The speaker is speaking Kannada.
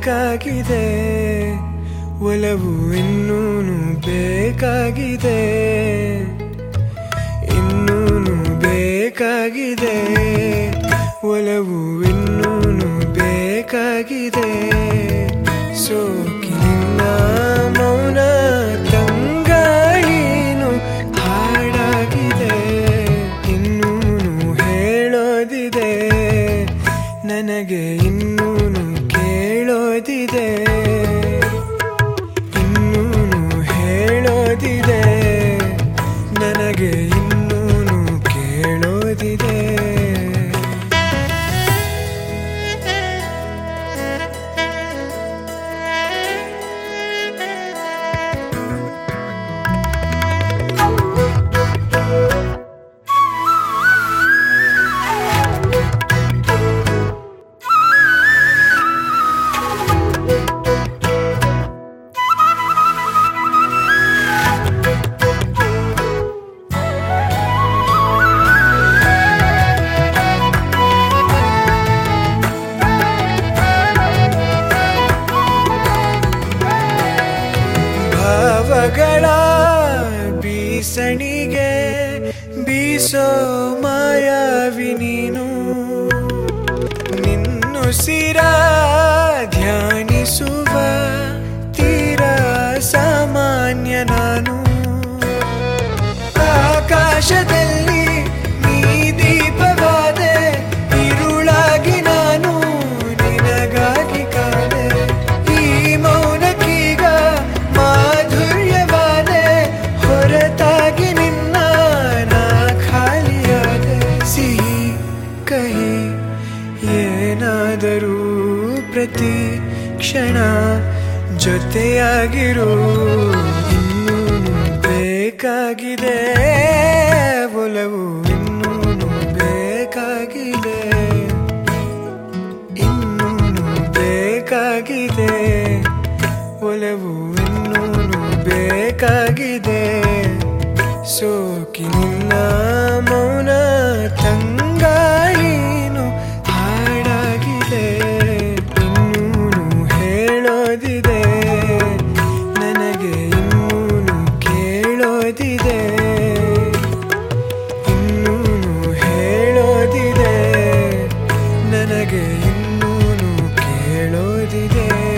ಬೇಕಾಗಿದೆ ಒಲವು ಇನ್ನೂನು ಬೇಕಾಗಿದೆ ಇನ್ನೂನು ಬೇಕಾಗಿದೆ ಒಲವು ಇನ್ನೂನು ಬೇಕಾಗಿದೆ ಸೋಕಿನ ಮೌನ ತಂಗಾಳೀನು ಹಾಡಾಗಿದೆ ಇನ್ನೂನು ಹೇಳೋದಿದೆ ನನಗೆ ಇನ್ನೂನು ಕೇಳೋದಿದೆ ಇನ್ನೂನು ಹೇಳೋದಿದೆ ನನಗೆ ಇನ್ನೂನು ಕೇಳೋದಿದೆ ಭಾವಗಳ ಬೀಸಣಿಗೆ ಬೀಸೋ ಮಾಯಾವಿ ನೀನು ನಿನ್ನುಸಿರ ಧ್ಯಾನಿಸುವ ತೀರ ಸಾಮಾನ್ಯ ನಾನು ಆಕಾಶದಲ್ಲಿ ನೀ ದೀಪವಾದೆ ഇരുളാಗಿ ನಾನು ನಿನಗಾಗಿ ಕಾದೆ ಈ ಮೌನಕ್ಕೀಗ ಮಾಧುರ್ಯವಾದೆ ಹೊರತಾಗಿ ನಿನ್ನ ನಾ ಖಾಲಿಯಾದೆ ಸಿಹಿ ಕಹಿ ಏನಾದರೂ ಪ್ರತಿ ಕ್ಷಣ ಜೊತೆಯಾಗಿರು ಇನ್ನೂನು ಬೇಕಾಗಿದೆ ಒಲವು ಇನ್ನೂನು ಬೇಕಾಗಿದೆ ಇನ್ನೂನು ಬೇಕಾಗಿದೆ ಒಲವು ಇನ್ನೂನು ಬೇಕಾಗಿದೆ ಸೋಕಿನಿನ್ನ ಮೌನ ತಂಗಾಳೀನು ಹಾಡಾಗಿದೆ ಇನ್ನೂನು ಹೇಳೋದಿದೆ ನನಗೆ ಇನ್ನೂನು ಕೇಳೋದಿದೆ ಇನ್ನೂನು ಹೇಳೋದಿದೆ ನನಗೆ ಇನ್ನೂನು ಕೇಳೋದಿದೆ